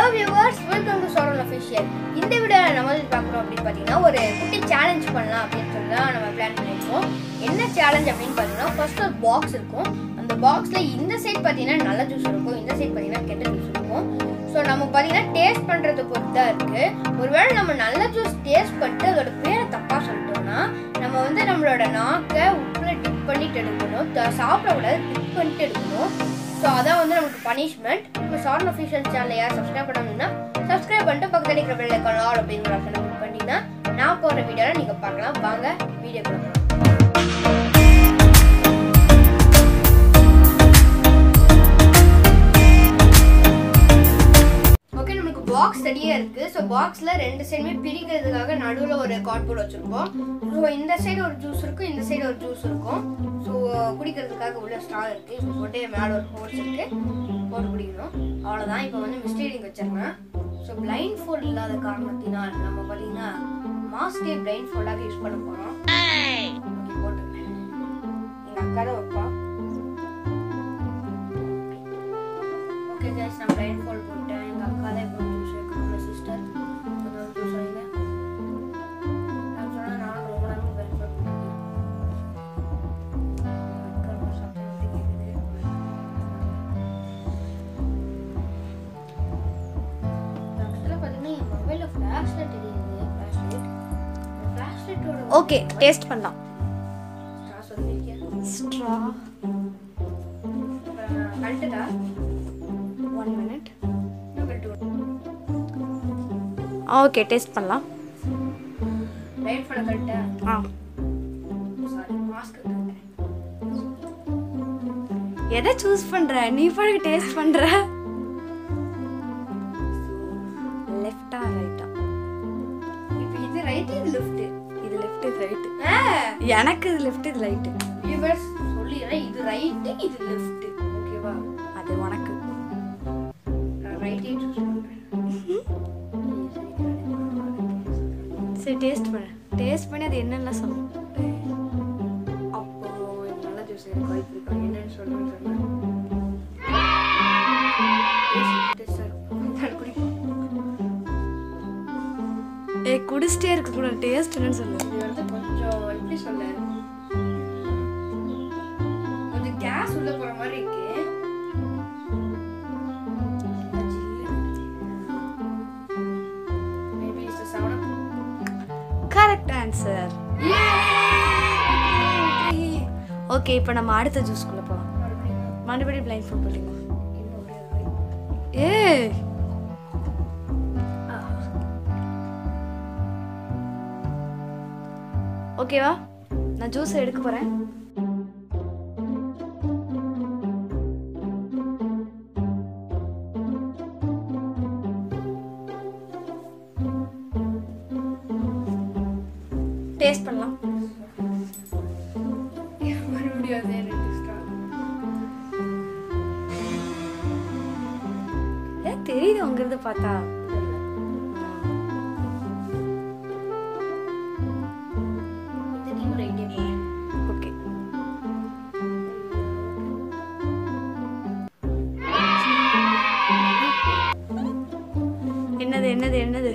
Viewers welcome to சோரல் official இந்த video நம்ம வந்து பார்க்குறோம் அப்படின்னு பார்த்தீங்கன்னா ஒரு குட்டி சேலஞ்ச் பண்ணலாம் அப்படின்னு சொல்லி தான் நம்ம பிளான் பண்ணியிருக்கோம் என்ன சேலஞ்ச் அப்படின்னு பார்த்தீங்கன்னா ஃபர்ஸ்ட் ஒரு பாக்ஸ் இருக்கும் அந்த பாக்ஸில் இந்த சைட் பார்த்தீங்கன்னா நல்ல ஜூஸ் இருக்கும் இந்த சைட் பார்த்தீங்கன்னா கெட்ட ஜூஸ் இருக்கும் ஸோ நம்ம பார்த்தீங்கன்னா டேஸ்ட் பண்ணுறதை பொறுத்து தான் இருக்குது ஒருவேளை நம்ம நல்ல ஜூஸ் டேஸ்ட் பண்ணிட்டு அதோட பேரை தப்பாக சொல்லிட்டோம்னா நம்ம வந்து நம்மளோட நாக்கை உப்புல டிப் பண்ணிட்டு எடுக்கணும் த- சாப்பிடக்கூடாது டிப் பண்ணிட்டு எடுக்கணும் ஸோ அதான் வந்து நமக்கு பனிஷ்மெண்ட் இப்போ சார்ன் அஃபிஷியல் சேனலை யார் சப்ஸ்கிரைப் பண்ணணும்னா சப்ஸ்கிரைப் பண்ணிட்டு பக்கத்தில் இருக்கிற பெல் ஐக்கான் ஆல் அப்படிங்கிற ஆப்ஷனை கிளிக் பண்ணிட்டீங்கன்னா நான் போடுற வீடியோவை நீங்கள் பார்க்கலாம் வாங்க வீடியோ கொடுக்கலாம் ஓகே நமக்கு பாக்ஸ் ரெடியாக இருக்குது ஸோ பாக்ஸில் ரெண்டு சைடுமே பிரிக்கிறதுக்காக நடுவில் ஒரு கார்ட்போர்ட் வச்சுருப்போம் ஸோ இந்த சைடு ஒரு ஜூஸ் இருக்கும் இந்த சைடு ஒரு ஜூஸ் இருக்கும் ஸோ குடிக்கிறதுக்காக உள்ள ஸ்ட்ரா இருக்குது இப்போ போட்டு மேலே ஒரு ஹோல்ஸ் இருக்குது போட்டு குடிக்கணும் அவ்வளோதான் இப்போ வந்து மிஸ்டேரிங் வச்சிருக்கேன் ஸோ பிளைண்ட் ஃபோல்ட் இல்லாத காரணத்தினால் நம்ம பார்த்தீங்கன்னா மாஸ்கே பிளைண்ட் ஃபோல்டாக யூஸ் பண்ண போகிறோம் ஓகே போட்டுருக்கேன் எங்கள் அக்கா தான் வைப்பா ஓகே கைஸ் நான் பிளைண்ட் ஃபோல்ட் போட்டேன் எங்கள் அக்கா தான் இப்போ ஜூஸ் வைக்கணும் சிஸ்டர் கொஞ்சம் ஜூஸ் வைங்க நான் சொன்னால் நானும் ரொம்ப நேரம் பிளைண்ட் ஃபோல்ட் போட்டேன் அக்கா ரொம்ப சத்தம் விட்டு கேட்குது ஆக்சுவலாக பார்த்தீங்கன்னா என் மொபைலில் ஃப்ளாஷ் லைட் தெரியுது ஃப்ளாஷ் லைட் ஃப்ளாஷ் லைட்டோட ஓகே டேஸ்ட் பண்ணலாம் நான் சொல்லியிருக்கேன் ஸ்ட்ரா கழட்டுதா ஒன் மினிட் இன்னும் கழட்டு விடு. ஓகே டேஸ்ட் பண்ணலாம் லைட் ஃபோனை கழட்ட ஆ சாரி மாஸ்க் கழட்டேன் எதை சூஸ் பண்ற நீ பாட்டுக்கு டேஸ்ட் பண்ற லெஃப்டா ரைட்டா இப்போ இது ரைட் இது லெஃப்ட் இது லெஃப்ட் இது ரைட் எனக்கு இது லெஃப்ட் இது ரைட் வியூவர்ஸ் சொல்லிடுறேன் இது ரைட் இது லெஃப்ட் ஓகேவா அது உனக்கு நான் ரைட்டே சூஸ் பண்றேன் சரி டேஸ்ட் பண்ணு டேஸ்ட் பண்ணி அது என்னெல்லாம் சொல்லு அப்போ எனக்கு நல்ல ஜூஸ் எனக்கு வாய்ப்பு இருக்கா என்னன்னு சொல்லுன்னு சொன்னேன் ஏ குடிச்சிட்டே இருக்க கூட டேஸ்ட் என்னன்னு சொல்லு இது வந்து கொஞ்சம் எப்படி சொல்ல கொஞ்சம் கேஸ் உள்ள போற மாதிரி இருக்கு maybe it's seven correct answer okay இப்போ நம்ம அடுத்த ஜூஸ்குள்ள போகலாம் மறுபடியும் பிளைண்ட் ஃபுட் போடுங்க ஏ ஓகேவா நான் ஜூஸ் எடுக்க போறேன் டேஸ்ட் பண்ணலாம் மறுபடியும் அதே ரெண்டு ஸ்டார் ஏ தெரியுது அங்கிருந்து பார்த்தா இந்த டீம் ரைட்டே போறேன் ஓகே என்னது என்னது என்னது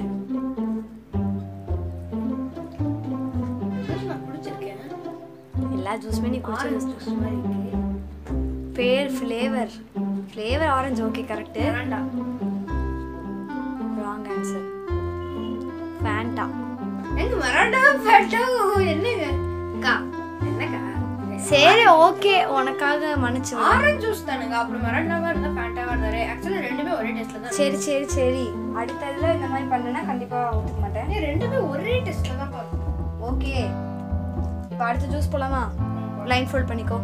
ஜூஸ் நான் குடிச்சிருக்கேன் எல்லா ஜூஸுமே நீ குடிச்ச ஆரஞ்சு ஜூஸ் ஜூஸ் மாதிரி இருக்கு பேர் ஃப்ளேவர் ஃப்ளேவர் ஆரஞ்சு ஓகே கரெக்டு வேண்டாம் ராங் ஆன்சர் ஃபேண்டா எங்க மராண்டா ஃபேட்டா என்னங்க அக்கா என்னக்கா சரி ஓகே உனக்காக மன்னிச்சு ஆரஞ்சு ஜூஸ் தானுங்க அப்புறம் மராண்டாவா இருந்தா ஃபேண்டாவா இருந்தாரு ஆக்சுவலா ரெண்டுமே ஒரே டேஸ்ட்ல தான் சரி சரி சரி அடுத்த இதில் இந்த மாதிரி பண்ணனா கண்டிப்பாக ஒத்துக்க மாட்டேன் இருக்கு. ரெண்டுமே ஒரே டேஸ்ட்ல தான் பாருங்க ஓகே இப்போ அடுத்த ஜூஸ் போலாமா லைன் ஃபோல்ட் பண்ணிக்கோ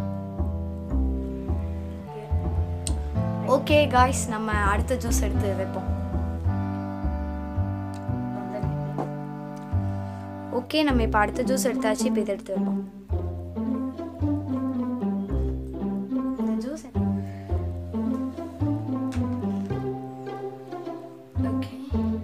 ஓகே காய்ஸ் நம்ம அடுத்த ஜூஸ் எடுத்து வைப்போம் ஓகே நம்ம இப்போ அடுத்த ஜூஸ் எடுத்தாச்சு இப்போ இதை எடுத்து வைப்போம் இந்த ஜூஸ் ஓகே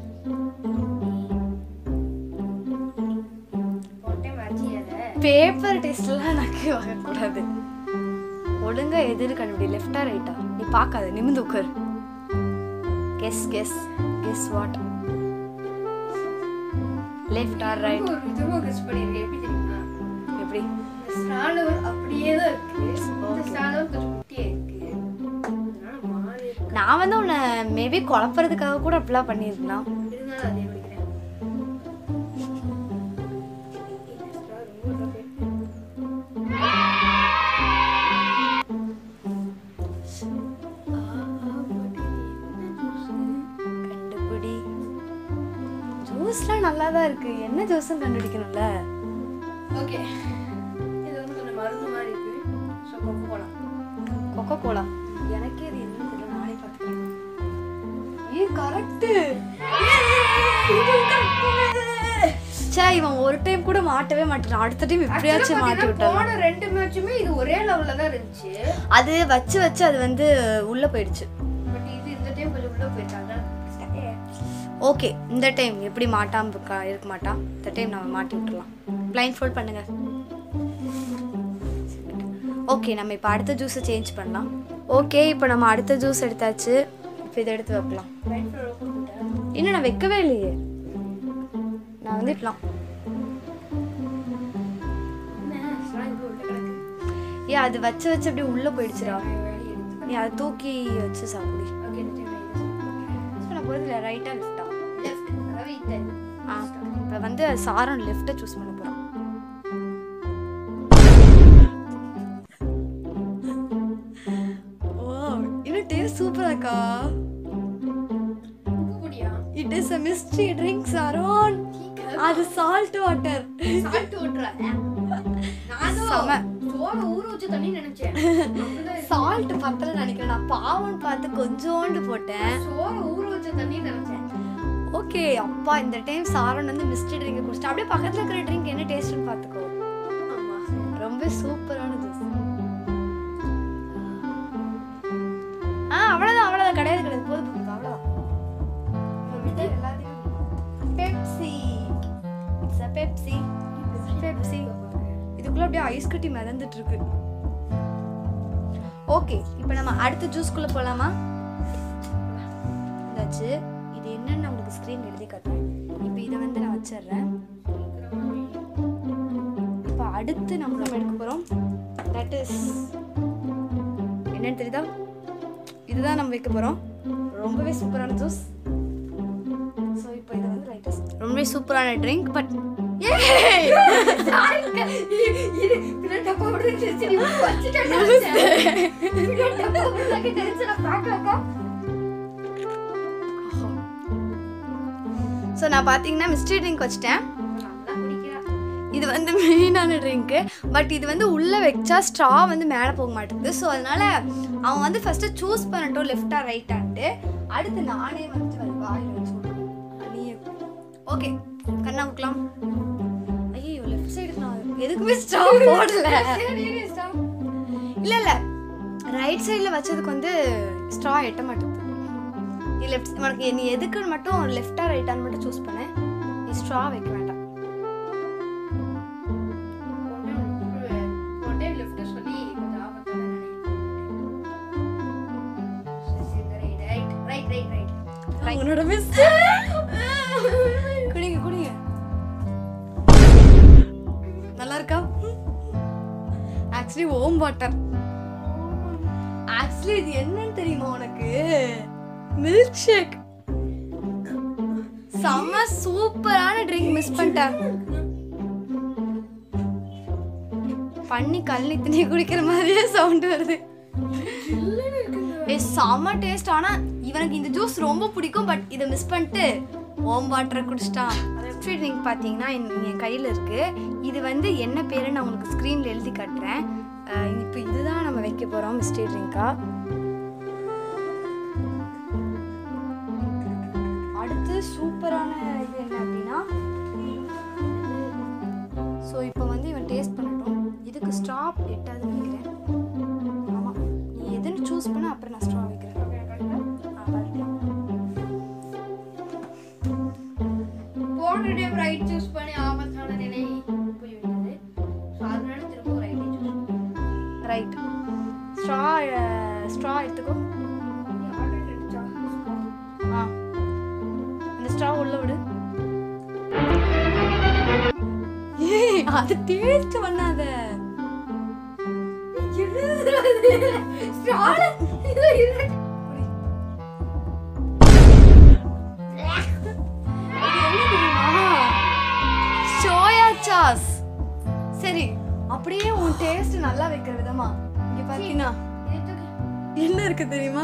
போட்டே மாச்சி அதை பேப்பர் டெஸ்ட்லாம் நக்கி வாங்கக்கூடாது ஒழுங்கா எதிர் கண்டுபிடி லெஃப்டா ரைட்டா நீ பார்க்காத நிமிந்து உட்காரு guess guess guess what left or right ஒரு விதமா கெஸ் பண்ணிருக்கேன் எப்படி தெரியுமா எப்படி இந்த ஸ்டாலவர் அப்படியே தான் இருக்கு இந்த ஸ்டாலவர் கொஞ்சம் குட்டியா இருக்கு அதனால மாறி இருக்கு. நான் வந்து உன்னை மேபி குழப்பறதுக்காக கூட அப்படிலாம் பண்ணியிருக்கலாம் இருந்தாலும் அதே படிக்கிறேன் இந்த star ரொம்ப rough இருக்கு. கண்டுபிடி ஜூஸ்லாம் நல்லா தான் இருக்கு என்ன ஜூஸ்னு கண்டுபிடிக்கணும்ல ஓகே இது வந்து கொஞ்சம் மருந்து மாதிரி இருக்கு so Coca Cola Coca Cola எனக்கே இது என்னன்னு தெரியல நானே பார்த்துக்கிறேன் ஏ கரெக்ட் சே இவன் ஒரு டைம் கூட மாட்டவே மாட்டான் அடுத்த டைம் எப்படியாச்சும் மாட்டி விட்டான் போன ரெண்டு மேட்சுமே இது ஒரே லெவல்ல தான் இருந்துச்சு அது வச்சு வச்சு அது வந்து உள்ள போயிடுச்சு பட் இது இந்த டைம் கொஞ்சம் உள்ள போயிட்டாங்க ஓகே இந்த டைம் எப்படி மாட்டாம இருக்கா இருக்க மாட்டான் இந்த டைம் நம்ம மாட்டி விட்டுறலாம் பிளைண்ட் ஃபோல்ட் பண்ணுங்க ஓகே நம்ம இப்போ அடுத்த ஜூஸை சேஞ்ச் பண்ணலாம் ஓகே இப்போ நம்ம அடுத்த ஜூஸ் எடுத்தாச்சு இப்போ இதை எடுத்து வைக்கலாம் இன்னும் நான் வைக்கவே இல்லையே நான் வந்து இப்பலாம் ஏ அது வச்சு வச்சு அப்படியே உள்ள போயிடுச்சுடா நீ அதை தூக்கி வச்சு சாப்பிடு ஸோ நான் போகிறது ரைட்டாக லெஃப்டா ஆ இப்போ வந்து சாரம் லெஃப்ட்டை சூஸ் பண்ண போகிறோம் ஓ இன்னும் டேஸ்ட் சூப்பரா இருக்கா it is a mystery drink சாரோன் அது சால்ட் வாட்டர் செம. சால்ட் பத்தல நினைக்கிறேன் நான் பாவம் பார்த்து கொஞ்சோண்டு போட்டேன் ஓகே அப்பா இந்த டைம் சாரன் வந்து மிஸ்ட்ரி ட்ரிங்க் குடிச்சிட்டு அப்படியே பக்கத்துல இருக்கிற ட்ரிங்க் என்ன டேஸ்ட்னு பார்த்துக்கோ ரொம்ப சூப்பரான ஜூஸ் ஆ அவ்வளோதான் அவ்வளோதான் கிடையாது கிடையாது போதும் போதும் அவ்வளோதான் Pepsi it's a Pepsi Pepsi இதுக்குள்ள அப்படியே ஐஸ் கட்டி மிதந்துட்டு இருக்கு ஓகே இப்போ நம்ம அடுத்த ஜூஸ்க்குள்ள போலாமா இதாச்சு இது என்னன்னு உங்களுக்கு ஸ்க்ரீன் எழுதி காட்டுறேன் இப்போ இதை வந்து நான் வச்சிடுறேன் இப்போ அடுத்து நம்ம நம்ம எடுக்க போகிறோம் தட் இஸ் என்னன்னு தெரியுதா இதுதான் நம்ம வைக்க போகிறோம் ரொம்பவே சூப்பரான ஜூஸ் ஸோ இப்போ இதை வந்து லைட்டாக ரொம்பவே சூப்பரான ட்ரிங்க் பட் ஸோ நான் பார்த்தீங்கன்னா மிஸ்ட்ரி ட்ரிங்க் வச்சிட்டேன் இது வந்து மெயினான ட்ரிங்க்கு பட் இது வந்து உள்ளே வச்சா ஸ்ட்ரா வந்து மேலே போக மாட்டேங்குது ஸோ அதனால அவன் வந்து ஃபஸ்ட்டு சூஸ் பண்ணட்டும் லெஃப்டா ரைட்டான்ட்டு அடுத்து நானே வந்து அது வாயில் வச்சு ஓகே கண்ணா ஊக்கலாம் ஐயோ லெஃப்ட் சைடு நான் எதுக்குமே ஸ்ட்ரா போடல இல்லை இல்லை ரைட் சைடில் வச்சதுக்கு வந்து ஸ்ட்ரா எட்ட மாட்டேங்குது நீ லெஃப்ட் உனக்கு நீ எதுக்குன்னு மட்டும் லெஃப்டா ரைட்டான்னு மட்டும் சூஸ் பண்ண நீ ஸ்ட்ரா வைக்க வேண்டாம் உன்னோட மிஸ் குடிங்க குடிங்க நல்லா இருக்கா ஆக்சுவலி ஓம் வாட்டர் ஆக்சுவலி இது என்னன்னு தெரியுமா உனக்கு மில்க் ஷேக் செம்ம சூப்பரான ட்ரிங்க் மிஸ் பண்ணிட்டேன் பண்ணி கல்லி தண்ணி குடிக்கிற மாதிரியே சவுண்ட் வருது ஏ செம்ம டேஸ்ட் ஆனா இவனுக்கு இந்த ஜூஸ் ரொம்ப பிடிக்கும் பட் இதை மிஸ் பண்ணிட்டு ஓம் வாட்டரை குடிச்சிட்டான் ஸ்வீட் ட்ரிங்க் பார்த்தீங்கன்னா என் என் கையில் இருக்கு இது வந்து என்ன பேருன்னு நான் உங்களுக்கு ஸ்க்ரீனில் எழுதி காட்டுறேன் இப்போ இதுதான் நம்ம வைக்க போகிறோம் மிஸ்டே ட்ரிங்காக அடுத்து சூப்பரான இது என்ன அப்படின்னா ஸோ இப்போ வந்து இவன் டேஸ்ட் பண்ணட்டும் இதுக்கு ஸ்டாப் எட்டாவது நினைக்கிறேன் ஆமாம் நீ எதுன்னு சூஸ் பண்ண அப்புறம் நான் ஸ்ட்ரா வைக்கிறேன் ஆ, correct. போன டைம் ரைட் சூஸ் பண்ணி ஆபத்தான நிலை போய்விட்டது ஸோ அதனால திரும்ப right choose right straw straw எடுத்துக்கோ ஆ ஸ்ட்ரா உள்ள விடு ஏய் அது டேஸ்ட் பண்ணாத ஸ்ட்ரால இது இரு. சோயா சாஸ் சரி அப்படியே உன் டேஸ்ட் நல்லா வைக்கிற விதமா இங்க பாத்தீங்கன்னா இது தூக்கி. என்ன இருக்கு தெரியுமா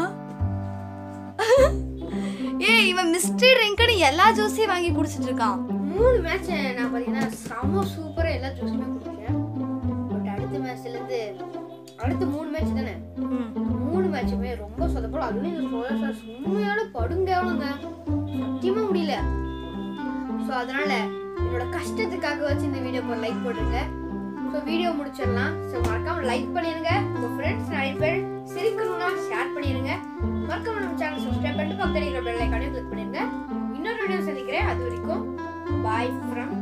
ஏய் இவன் மிஸ்ட்ரி ட்ரிங்க்னு எல்லா ஜூஸையும் வாங்கி குடிச்சிட்டு இருக்கான் மூணு மேட்ச் நான் பார்த்தீங்கன்னா செம சூப்பராக எல்லா ஜூஸுமே குடிச்சேன் பட் அடுத்த மேட்ச்லேருந்து அடுத்த மூணு மேட்ச் தானே ம். மூணு மேட்சுமே ரொம்ப சொதப்படும் அதுவும் இந்த சோயா சாஸ் உண்மையான படுங்கவனுங்க சத்தியமா முடியல ஸோ அதனால என்னோட கஷ்டத்துக்காக வச்சு இந்த வீடியோ ஒரு லைக் போட்டுருங்க ஸோ வீடியோ முடிச்சிடலாம் ஸோ மறக்காம லைக் பண்ணிருங்க உங்க ஃப்ரெண்ட்ஸ் நிறைய பேர் சிரிக்கணும்னா ஷேர் பண்ணிருங்க மறக்காம நம்ம சேனல் சப்ஸ்கிரைப் பண்ணிட்டு பக்கத்தில் இருக்கிற பெல் ஐக்கானையும் கிளிக் பண்ணிருங்க இன்னொரு வீடியோ சந்திக்கிறேன் அது வரைக்கும் பாய் ஃப்ரம்